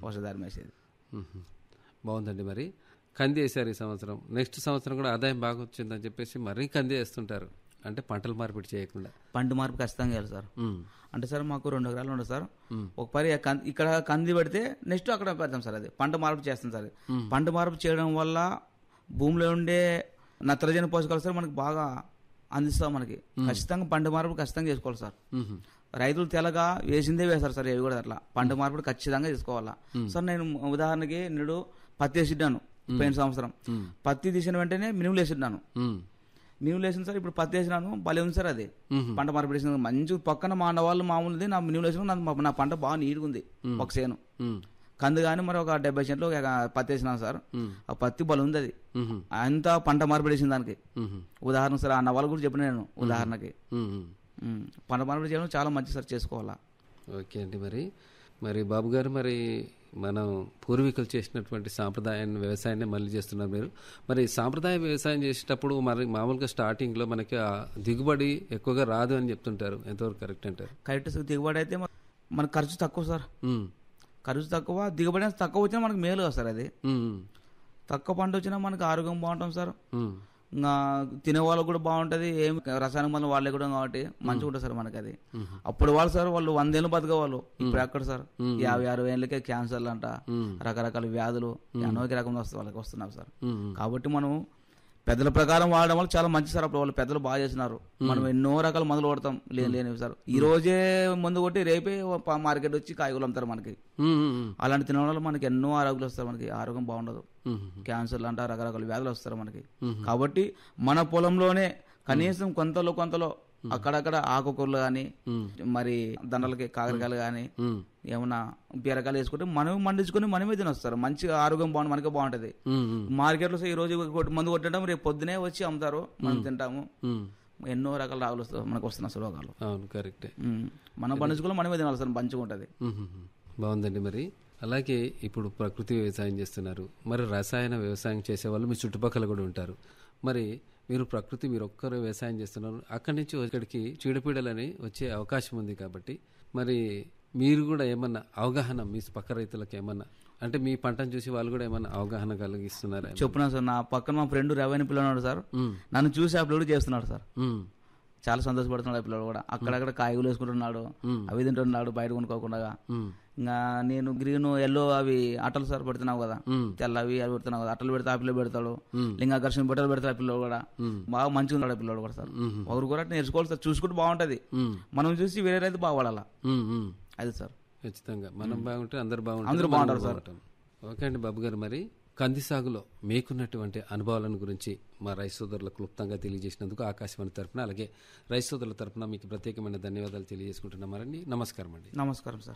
వర్షధారం వేసేది మ్మ్. బాగుందండి మరి కంది వేసారు ఈ సంవత్సరం నెక్స్ట్ సంవత్సరం కూడా ఆదాయం బాగా వచ్చిందని చెప్పేసి మరీ కంది వేస్తుంటారు అంటే పంటలు మార్పిడి చేయకుండా పంట మార్పు ఖచ్చితంగా వేయాలి సార్ మ్మ్. అంటే సార్ మాకు రెండు ఎకరాలు ఉండదు సార్ ఒక పరి కం- ఇక్కడ కంది పెడితే నెక్స్ట్ అక్కడ పెడతాం సార్ అది పంట మార్పు చేస్తాం సార్ పంట మార్పు చేయడం వల్ల భూమిలో ఉండే నత్రజని పోషకాలు సార్ మనకి బాగా అందిస్తాం మనకి ఖచ్చితంగా పంట మార్పు ఖచ్చితంగా చేసుకోవాలి సార్ మ్మ్. రైతులు తెలగా వేసిందే వేస్తారు సార్ ఇవి కూడా అట్లా పంట మార్పిడి ఖచ్చితంగా తీసుకోవాలా సార్ నేను ఉదాహరణకి నేడు పత్తి వేసిడ్డాను పోయిన సంవత్సరం పత్తి తీసిన వెంటనే మినుములు వేసిడ్డాను మ్మ్. మినుములు వేసిన సార్ ఇప్పుడు పత్తి వేసినాను భలే ఉంది సార్ అది మ్మ్. పంట మార్పిడి వేసిన మంచి పక్కన మా వాళ్ళు మామూలుది నా మినుములు వేసిన నా- నా పంట బాగా నీట్గా ఉంది ఒక సేను మ్మ్. కందు కానీ మరి ఒక డెబ్బై సెంట్లు ఒక పత్తి వేసినాను సార్ మ్మ్. ఆ పత్తి బలం ఉంది అది మ్మ్. అంతా పంట మార్పిడి వేసిన దానికి మ్మ్. ఉదాహరణ సార్ ఆ నవలు కూడా చెప్పిన నేను ఉదాహరణకి మ్మ్. ఉమ్. పంట మార్పిడి చేయడం చాలా మంచి సార్ చేసుకోవాలా ఓకే అండి మరి మరి బాబు గారు మరి మనం పూర్వీకులు చేసినటువంటి సాంప్రదాయాన్ని వ్యవసాయాన్ని మళ్ళీ చేస్తున్నారు మీరు మరి సాంప్రదాయ వ్యవసాయం చేసేటప్పుడు మరి మామూలుగా స్టార్టింగ్లో మనకి ఆ దిగుబడి ఎక్కువగా రాదు అని చెప్తుంటారు ఎంతవరకు కరెక్ట్ అంటారు కరెక్ట్ సార్ దిగుబడి అయితే మన- మన ఖర్చు తక్కువ సార్ మ్మ్. ఖర్చు తక్కువ దిగుబడి అనేది తక్కువ వచ్చినా మనకు మేలు కదా సార్ అది మ్మ్. తక్కువ పంట వచ్చినా మనకి ఆరోగ్యం బాగుంటుంది సార్ మ్మ్. ఇంకా తినే వాళ్ళకు కూడా బాగుంటది ఏం రసాయన మందులు వాళ్ళే కూడా కాబట్టి మంచిగా ఉంటుంది సార్ మనకి అది అప్పుడు వాళ్ళు సార్ వాళ్ళు వందేళ్ళు బతకవాళ్ళు ఇప్పుడు ఎక్కడ సార్ యాభై అరవై ఏళ్ళకే క్యాన్సర్లు అంట రకరకాల వ్యాధులు ఎన్నోకి రకం వస్తాయి వాళ్ళకి వస్తున్నారు సార్ మ్మ్. కాబట్టి మనం పెద్దల ప్రకారం వాడడం వల్ల చాలా మంచి సార్ అప్పుడు వాళ్ళు పెద్దలు బాగా చేసినారు మనం ఎన్నో రకాల మందులు కొడతాం లేని లేనివి సార్ ఈ రోజే మందు కొట్టి రేపే ప- మార్కెట్ వచ్చి కాయగూరలు అమ్ముతారు మనకి మ్మ్. మ్మ్. అలాంటి తినడం వల్ల మనకి ఎన్నో ఆరోగ్యాలు వస్తాయి మనకి ఆరోగ్యం బాగుండదు మ్మ్. క్యాన్సర్లు అంట రకరకాల వ్యాధులు వస్తారు మనకి కాబట్టి మన పొలంలోనే కనీసం కొంతలో కొంతలో అక్కడక్కడ ఆకుకూరలు కానీ మరి దండలకి కాకరకాయలు కానీ మ్మ్. ఏమన్నా బీరకాయలు వేసుకుంటే మనమే మండించుకొని మనమే తినొస్తారు మంచిగా ఆరోగ్యం బాగుంది మనకే బాగుంటది మ్మ్. మ్మ్. మార్కెట్లో ఈ రోజు కొట్టి- మందు కొట్టడం రేపు పొద్దునే వచ్చి అమ్ముతారు మనం తింటాము మ్మ్. ఎన్నో రకాల రాగులు వస్తాయి మనకు వస్తున్నాయి అసలు రోగాలు అవును కరెక్టే ఉమ్. మనం పండించుకోవాలి మనమే తినాలి సార్ మంచిగా ఉంటుంది మ్మ్. బాగుందండి మరి అలాగే ఇప్పుడు ప్రకృతి వ్యవసాయం చేస్తున్నారు మరి రసాయన వ్యవసాయం చేసే వాళ్ళు మీ చుట్టుపక్కల కూడా ఉంటారు మరి మీరు ప్రకృతి మీరు ఒక్కరు వ్యవసాయం చేస్తున్నారు అక్కడి నుంచి ఇక్కడికి చీడపీడలని వచ్చే అవకాశం ఉంది కాబట్టి మరి మీరు కూడా ఏమన్నా అవగాహన మీ పక్క రైతులకు ఏమన్నా అంటే మీ పంటను చూసి వాళ్ళు కూడా ఏమన్నా అవగాహన కలిగిస్తున్నారా చెప్పున్నా సార్ నా పక్కన మా ఫ్రెండ్ రెవెన్యూ పిల్లడు సార్ మ్మ్. నన్ను చూసి ఆ పిల్లడు చేస్తున్నాడు సార్ మ్మ్. చాలా సంతోషపడుతున్నాడు ఆ పిల్లడు కూడా అక్కడక్కడ కాయగూలు వేసుకుంటున్నాడు అవి తింటున్నాడు బయట కొనుక్కోకుండా మ్మ్. ఇంకా నేను గ్రీన్ ఎల్లో అవి అట్టలు సార్ పెడుతున్నావు కదా మ్మ్. తెల్లవి అవి పెడుతున్నావు కదా అట్టలు పెడితే ఆ పిల్లలు పెడతాడు మ్మ్. లింగాకర్షణ బట్టలు పెడతాడు ఆ పిల్లడు కూడా బాగా మంచిగా ఉన్నాడు ఆ పిల్లడు కూడా సార్ మ్మ్. ఒకరు కూడా నేర్చుకోవాలి సార్ చూసుకుంటే బాగుంటది మ్మ్. మనం చూసి వేరే రైతు బాగుపడాలా మ్మ్. మ్మ్. అది సార్ ఖచ్చితంగా మనం బాగుంటే అందరు బాగుంటారు అందరూ మనం బాగుంటారు సార్. బాగుంటాం. ఓకే అండి బాబు గారు మరి కంది సాగులో మీకున్నటువంటి అనుభవాలను గురించి మా రైతు సోదరులకు క్లుప్తంగా తెలియజేసినందుకు ఆకాశవాణి తరపున అలాగే రైతు సోదరుల తరపున మీకు ప్రత్యేకమైన ధన్యవాదాలు తెలియజేసుకుంటున్నామని నమస్కారం అండి నమస్కారం సార్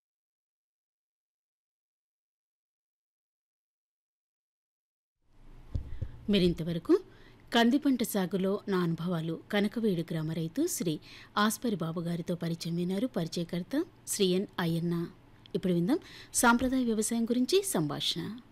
మీరింతవరకు కంది పంట సాగులో నా అనుభవాలు కనకవేడు గ్రామ రైతు శ్రీ ఆస్పరి బాబు గారితో పరిచయం విన్నారు పరిచయకర్త శ్రీ ఎన్ అయ్యన్న ఇప్పుడు విందాం సాంప్రదాయ వ్యవసాయం గురించి సంభాషణ